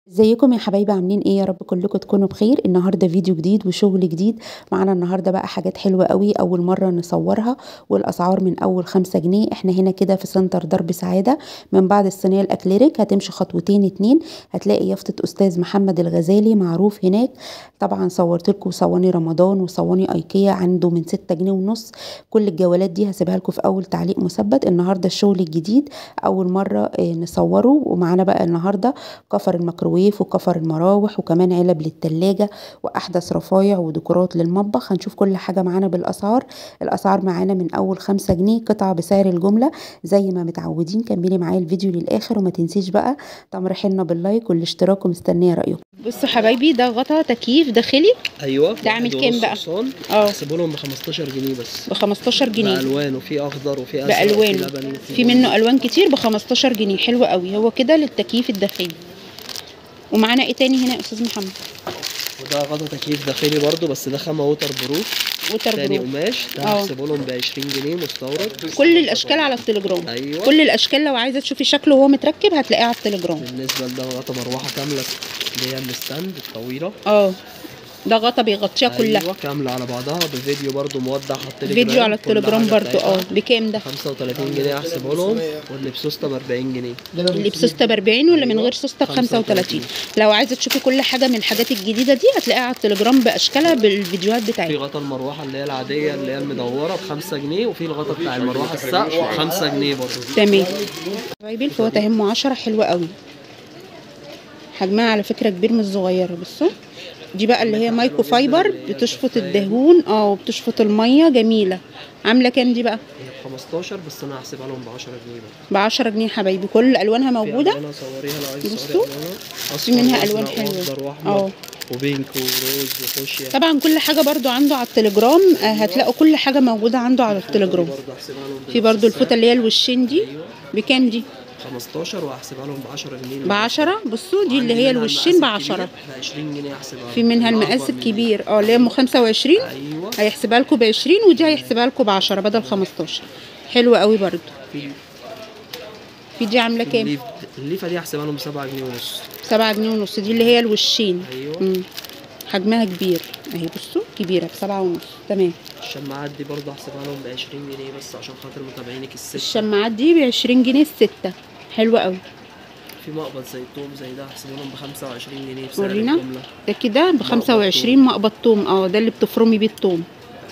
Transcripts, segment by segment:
ازيكم يا حبايبي عاملين ايه يا رب كلكم تكونوا بخير النهارده فيديو جديد وشغل جديد معانا النهارده بقى حاجات حلوه قوي اول مره نصورها والاسعار من اول خمسة جنيه احنا هنا كده في سنتر درب سعاده من بعد الصينيه الاكليريك هتمشي خطوتين اتنين هتلاقي يافطه استاذ محمد الغزالي معروف هناك طبعا صورت لكم صواني رمضان وصواني ايكيا عنده من ستة جنيه ونص كل الجوالات دي هسيبها لكم في اول تعليق مثبت النهارده الشغل الجديد اول مره آه، نصوره ومعانا بقى النهارده كفر الميكروويف وكفر المراوح وكمان علب للتلاجة واحدث رفايع وديكورات للمطبخ هنشوف كل حاجه معانا بالاسعار الاسعار معانا من اول خمسة جنيه قطعه بسعر الجمله زي ما متعودين كملي معايا الفيديو للاخر وما تنسيش بقى تمر حنا باللايك والاشتراك ومستنيه رايكم بصوا حبايبي ده غطا تكييف داخلي ايوه ده عامل واحد كام ونص بقى؟ حصان اه احسبه لهم ب 15 جنيه بس ب 15 جنيه بالوان وفي اخضر وفي ازرق بالوان وفي لبني وفي في بني. منه الوان كتير ب 15 جنيه حلو قوي هو كده للتكييف الداخلي ومعانا ايه تاني هنا يا استاذ محمد وده غطا تكييف داخلي برضو بس ده خامه ووتر بروف ووتر تاني بروف قماش ده اه. هحسبه لهم ب 20 جنيه مستورد كل الاشكال على التليجرام ايوه كل الاشكال لو عايزه تشوفي شكله وهو متركب هتلاقيه على التليجرام بالنسبه لده غطا مروحه كامله اللي هي الستاند الطويله اه ده غطا بيغطيها كلها ايوه كامله على بعضها بفيديو برضو موضح على التليجرام فيديو على كل التليجرام حاجة برضو اه بتاعتها. بكام ده 35 جنيه هحسبه لهم واللي بسوسته ب 40 جنيه اللي بسوسته ب 40 ولا من أيوة. غير سوسته ب 35 35. لو عايزه تشوفي كل حاجه من الحاجات الجديده دي هتلاقيها على التليجرام باشكالها بالفيديوهات في بتاعتها غطا المروحه اللي هي العاديه اللي هي المدوره ب 5 جنيه وفي الغطا بتاع المروحه السقف ب 5 جنيه برضه تمام حبايبي الفواتح ام 10 حلوه قوي حجمها على فكره كبير مش صغيره بصوا دي بقى اللي هي مايكرو فايبر بتشفط الدهون اه وبتشفط الميه جميله عامله كام دي بقى هي ب 15 بس انا هحسبها لهم ب 10 جنيه برضه ب 10 جنيه حبايبي كل الوانها موجوده انا صوريها لو عايز بصوا. تصوري ألوانها. في أصفر منها وأزرق ألوان حلوة. واخضر اه. واحمر وبينك وروز وفوشيا طبعا كل حاجه برضو عنده على التليجرام آه، هتلاقوا كل حاجه موجوده عنده على التليجرام برضه هحسبها لهم في برضو الفوطه اللي هي الوشين دي بكام دي 15 وهحسبها لهم ب 10 جنيه ب 10 بصوا دي اللي هي الوشين ب 10 ب 20 جنيه هحسبها في لهم. منها الأكبر المقاس من الكبير اه اللي هي ام 25 دي. ايوه هيحسبها لكم ب 20 ودي هيحسبها لكم ب 10 بدل 15 حلوه قوي برضو في في دي عامله كام الليف الليفه دي هحسبها لهم ب 7 جنيه ونص 7 جنيه ونص دي اللي هي الوشين ايوه امم حجمها كبير اهي بصوا كبيره ب 7 ونص تمام الشماعات دي برضه هحسبها لهم ب 20 جنيه بس عشان خاطر متابعينك الست الشماعات دي ب 20 جنيه السته حلوه قوي في مقبض زي التوم زي ده هحسبه لهم ب 25 جنيه بسعر ورينا. الجمله ده كده ب 25 مقبض توم اه ده اللي بتفرمي بيه التوم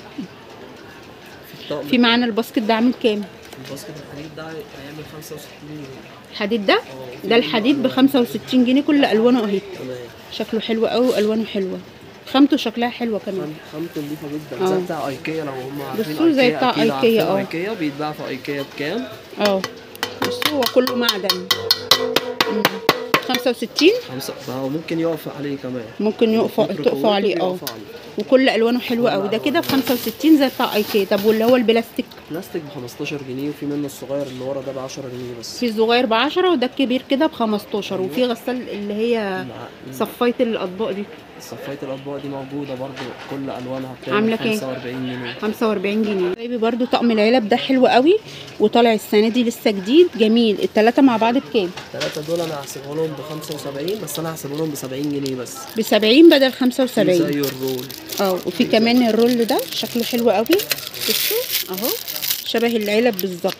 في الطقم في معانا الباسكت ده عامل كام الباسكت الحديد ده هيعمل 65 جنيه الحديد ده اه ده الحديد ب 65 جنيه كل الوانه اهي تمام شكله حلو قوي والوانه حلوه خامته شكلها حلوه كمان خام- خامته نضيفه جدا اه. زي بتاع ايكيا لو هم عارفين بصوا زي بتاع أكيد ايكيا، عارفين اه. ايكيا بيتباع في ايكيا بكام؟ اه بصوا هو كله معدن مم. 65 خمسة فهو ممكن يقف عليه كمان ممكن يقفوا متر تقفوا طويل عليه اه بيقف عليه. وكل الوانه حلوه قوي ده كده ب 65 زي بتاع ايكيا طب واللي هو البلاستيك بلاستيك ب 15 جنيه وفي منه الصغير اللي ورا ده ب 10 جنيه بس في الصغير ب 10 وده الكبير كده ب 15 وفي غسال اللي هي مع- صفايه الاطباق دي صفايه الاطباق دي موجوده برضو كل الوانها عاملة بتعمل كام؟ 45 جنيه 45 جنيه بيبي برضو طقم العلب ده حلو قوي وطالع السنه دي لسه جديد جميل التلاته مع بعض بكام الثلاثه دول انا هحسبهم لهم ب 75 بس انا هحسبهم لهم ب 70 جنيه بس ب 70 بدل في 75 زي الرول اه وفي كمان الرول ده شكله حلو قوي بصوا اهو شبه العلب بالظبط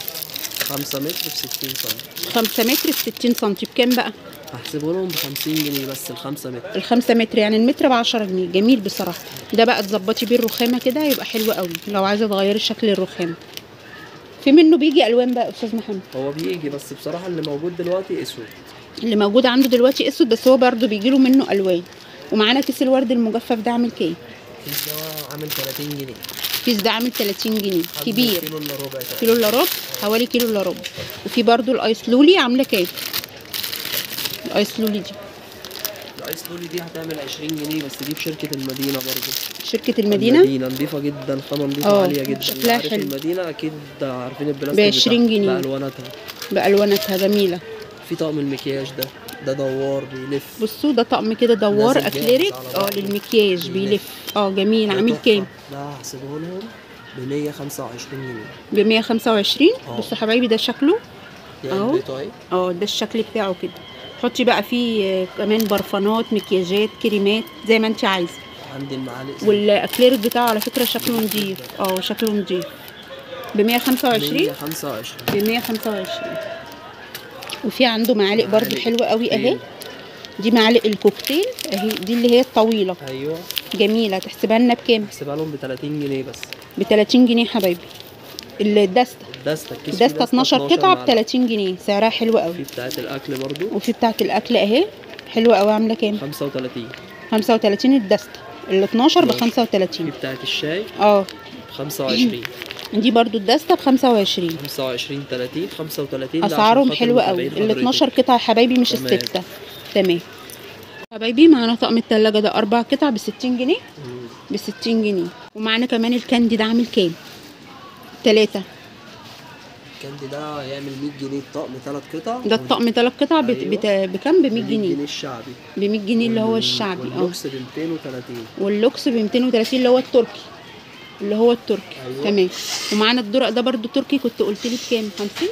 5 متر ب 60 سم 5 متر ب 60 سم بكام بقى هحسبه لهم ب 50 جنيه بس ال 5 متر الخمسة متر يعني المتر ب 10 جنيه جميل بصراحه ده بقى تظبطي بيه الرخامه كده هيبقى حلو قوي لو عايزه تغيري شكل الرخامه في منه بيجي الوان بقى يا استاذ محمد هو بيجي بس بصراحه اللي موجود دلوقتي اسود اللي موجود عنده دلوقتي اسود بس هو برضه بيجي له منه الوان ومعانا كيس الورد المجفف ده عامل كام الكيس ده عامل 30 جنيه الكيس ده عامل 30 جنيه حجمه كبير كيلو الا ربع تقريبا. كيلو الا ربع حوالي كيلو الا ربع وفي برضو الايس لولي عامله كام الايس لولي دي الايس لولي دي هتعمل 20 جنيه بس دي بشركه المدينه برضو شركه المدينه المدينه نظيفه جدا خامه نظيفه اه، عاليه جدا شكلها عارف حلو. المدينه اكيد عارفين البلاستيك ب 20 بتاعها، جنيه. بالواناتها بالواناتها جميله في طقم المكياج ده ده دوار بيلف بصوا ده طقم كده دوار نازل جاهز اكليريك على اه بعضه. للمكياج بيلف. بيلف اه جميل ده عامل تحفة. كام ده هحسبه لهم ب 125 جنيه ب 125 اه. بصوا حبايبي ده شكله دي اهو. علبته اهي اه ده الشكل بتاعه كده حطي بقى فيه آه، كمان برفانات مكياجات كريمات زي ما انت عايزه عندي المعالق زي والاكليريك بتاعه على فكره شكله نضيف اه شكله نضيف ب 125 125 ب 125 وفي عنده معالق برضو معالق حلوه قوي اهي كوكتيل. دي معالق الكوكتيل اهي دي اللي هي الطويله ايوه جميله تحسبها لنا بكام احسبها لهم ب 30 جنيه بس ب 30 جنيه حبايبي الدستة دستة الكيس فيه دستة 12 قطعة ب معلقة. 30 جنيه سعرها حلو قوي في بتاعة الأكل برضو وفي بتاعة الأكل أهي حلوة قوي عاملة كام 35 35 الدستة ال 12 ب 12. 35 في بتاعة الشاي اه ب 25 دي برضو الدستة ب 25 25 30 35 ده عشان اسعارهم خاطر حلوه قوي المتابعين ال حضرتك. 12 قطعه يا حبايبي مش تمام. السته تمام حبايبي معانا طقم التلاجة ده اربع قطع ب 60 جنيه مم. ب 60 جنيه ومعانا كمان الكاندي ده عامل كام تلاتة الكاندي ده يعمل 100 جنيه الطقم ثلاث قطع ده الطقم تلات قطع بت... أيوة. بت... بكام ب 100 ب جنيه الشعبي ب 100 جنيه اللي هو وال- الشعبي اه واللوكس ب 230 واللوكس ب 230 اللي هو التركي اللي هو التركي أيوة. تمام ومعانا الدرق ده برضو تركي كنت قلت لي بكام 50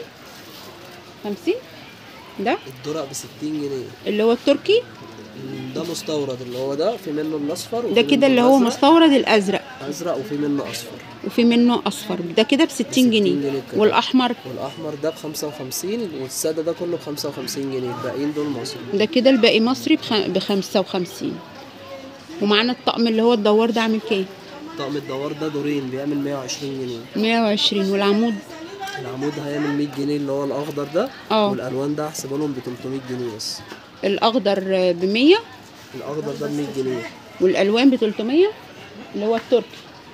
50 ده الدرق ب 60 جنيه اللي هو التركي ده مستورد اللي هو ده في منه الاصفر وفي ده كده منه اللي هو الأزرق. مستورد الازرق ازرق وفي منه اصفر وفي منه اصفر ده كده ب 60 جنيه جنيه كده. والاحمر والاحمر ده ب 55 والساده ده كله ب 55 جنيه الباقيين دول مصري ده كده الباقي مصري ب 55 ومعانا الطقم اللي هو الدوار ده عامل كام طقم الدوار ده دورين بيعمل 120 جنيه 120 والعمود العمود هيعمل 100 جنيه اللي هو الاخضر ده اه. والالوان ده هحسبه لهم ب 300 جنيه بس الاخضر ب 100 الاخضر ده ب 100 جنيه والالوان ب 300 اللي هو التركي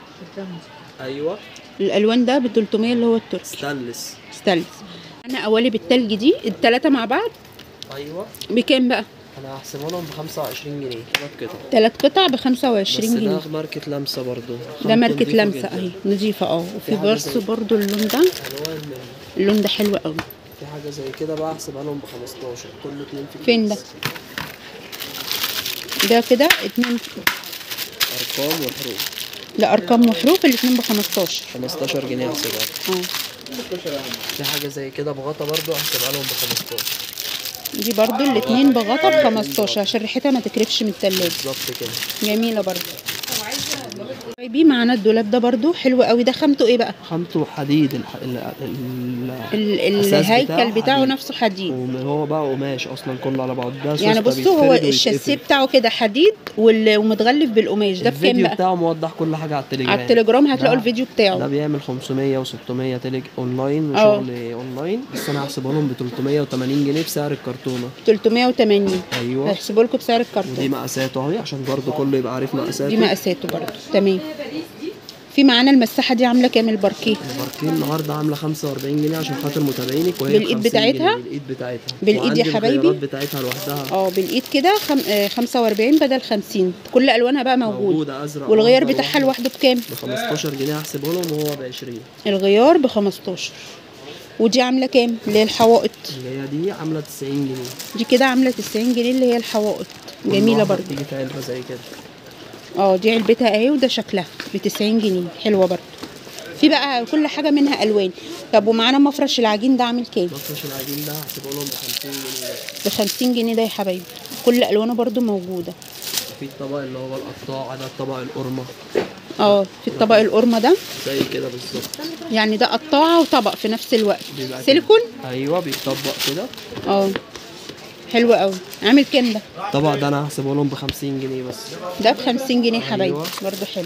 ايوه الالوان ده ب 300 اللي هو التركي ستانلس ستانلس انا قوالب التلج دي التلاتة مع بعض ايوه بكام بقى انا هحسبه لهم ب 25 جنيه ثلاث قطع تلات قطع ب بس 25 جنيه ده ماركة لمسة برضو ده خامته ماركة نضيفة لمسة جدا. اهي نضيفة اه وفي في حاجة برص زي- برضو اللون ده الوان من اللون ده حلو قوي في حاجة زي كده بقى هحسبها لهم ب 15 كل اتنين في فين ده؟ الكيس. ده كده اتنين ارقام وحروف لا ارقام وحروف الاتنين ب 15 15 جنيه هحسبها اه في حاجة زي كده بغطا برضو هحسبها لهم ب 15 دي برضو الاتنين بغطا ب 15 عشان ريحتها ما تكرفش من التلاجة بالظبط كده جميلة برضو طيب معانا الدولاب ده برضو حلو قوي ده خامته ايه بقى خامته حديد الح... ال... ال... ال- الأساس الهيكل بتاعه حديد. نفسه حديد وهو بقى قماش اصلا كله على بعض ده يعني سوسته بصوا هو بيتفرد الشاسيه ويتقفل. بتاعه كده حديد وال- ومتغلف بالقماش ده بكام الفيديو بقى بتاعه موضح كل حاجة على التليجرام على التليجرام هتلاقوا ده- الفيديو ده بتاعه بيعمل 500 و600 تلج اونلاين اه. وشغل اونلاين بس انا هحسبه لهم ب 380 جنيه بسعر الكرتونه 380 ايوه هيحسبوا لكم بسعر ودي الكرتون مقاساته اهي عشان برضه كله يبقى عارف مقاساته دي مقاساته برضو تمام في معانا المساحه دي عامله كام الباركيه الباركيه النهارده عامله 45 جنيه عشان خاطر متابعينك وهي بالإيد 50 بتاعتها؟ جنيه بالايد بتاعتها بالإيد يا وعندي حبايبي؟ الخيارات بتاعتها لوحدها اه بالايد كده خم... آه، 45 بدل 50 كل الوانها بقى موجود موجوده ازرق والغيار وأخضر بتاعها وأحمر. لوحده بكام ب 15 جنيه هحسبه لهم وهو ب 20 الغيار ب 15 ودي عامله كام اللي هي الحوائط اللي هي دي عامله 90 جنيه دي كده عامله 90 جنيه اللي هي الحوائط كل جميله واحدة برضو بتيجي في علبه زي كده اه دي علبتها اهي وده شكلها ب 90 جنيه حلوه برضو في بقى كل حاجه منها الوان طب ومعانا مفرش العجين ده عامل كام مفرش العجين ده هحسبه لهم ب 50 جنيه بس. ب 50 جنيه ده يا حبايبي كل الوانه برضو موجوده في الطبق اللي هو القطاع ده الطبق القرمه اه في الطبق القرمه ده زي كده بالظبط يعني ده قطاعه وطبق في نفس الوقت بيبقى كده. سيليكون ايوه بيتطبق كده اه حلو قوي عامل كام ده الطبق ده انا هحسبه لهم ب 50 جنيه بس ده ب 50 جنيه حبايبي أيوة. برضو حلو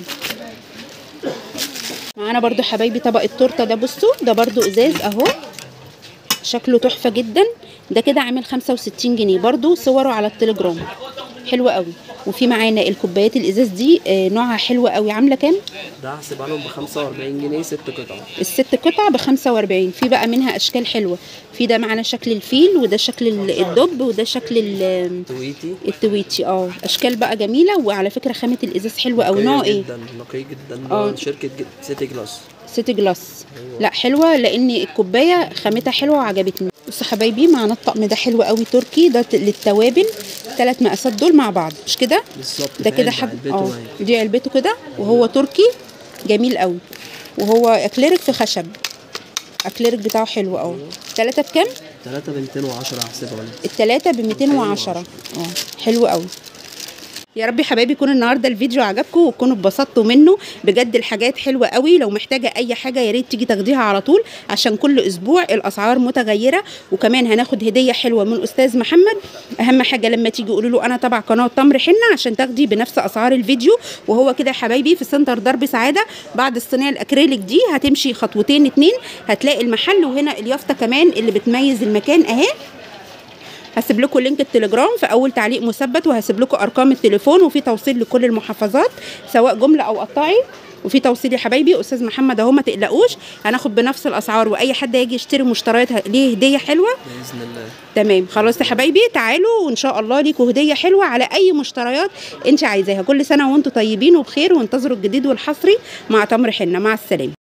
معانا برضو حبايبي طبق التورته ده بصوا ده برضو ازاز اهو شكله تحفه جدا ده كده عامل 65 جنيه برضو صوره على التليجرام حلو قوي وفي معانا الكوبايات الازاز دي آه، نوعها حلوه قوي عامله كام ده هحسبها لهم ب 45 جنيه ست قطع الست قطع ب 45 في بقى منها اشكال حلوه في ده معانا شكل الفيل وده شكل ال- الدب وده شكل ال- تويتي التويتي اه اشكال بقى جميله وعلى فكره خامه الازاز حلوه قوي نقية نوع ايه جدا نقي جدا اه. ده شركه ج- سيتي جلاس سيتي جلاس لا حلوه لان الكوبايه خامتها حلوه وعجبتني بصوا حبايبي معانا الطقم ده حلو قوي تركي ده ت- للتوابل ثلاث مقاسات دول مع بعض مش كده بالظبط ده في كده علبة، حب علبته اه اهي. دي علبته كده وهو تركي جميل قوي وهو اكليريك في خشب اكليرك بتاعه حلو اهو ثلاثة بكام 3 ب 210 هحسبها انا التلاتة ب 210 اه حلو قوي يا رب يا حبايبي يكون النهارده الفيديو عجبكم وتكونوا اتبسطتوا منه بجد الحاجات حلوه قوي لو محتاجه اي حاجه يا ريت تيجي تاخديها على طول عشان كل اسبوع الاسعار متغيره وكمان هناخد هديه حلوه من استاذ محمد اهم حاجه لما تيجي قولوا له انا تبع قناه تمر حنه عشان تاخدي بنفس اسعار الفيديو وهو كده يا حبايبي في سنتر درب سعاده بعد الصينيه الاكريليك دي هتمشي خطوتين اتنين هتلاقي المحل وهنا اليافطه كمان اللي بتميز المكان اهي هسيب لكم لينك التليجرام في اول تعليق مثبت وهسيب لكم ارقام التليفون وفي توصيل لكل المحافظات سواء جمله او قطاعي وفي توصيل يا حبايبي استاذ محمد اهو ما تقلقوش هناخد بنفس الاسعار واي حد يجي يشتري مشتريات ه- ليه هديه حلوه باذن الله تمام خلاص يا حبايبي تعالوا وان شاء الله ليكوا هديه حلوه على اي مشتريات انت عايزاها كل سنه وانتم طيبين وبخير وانتظروا الجديد والحصري مع تمر حنه مع السلامه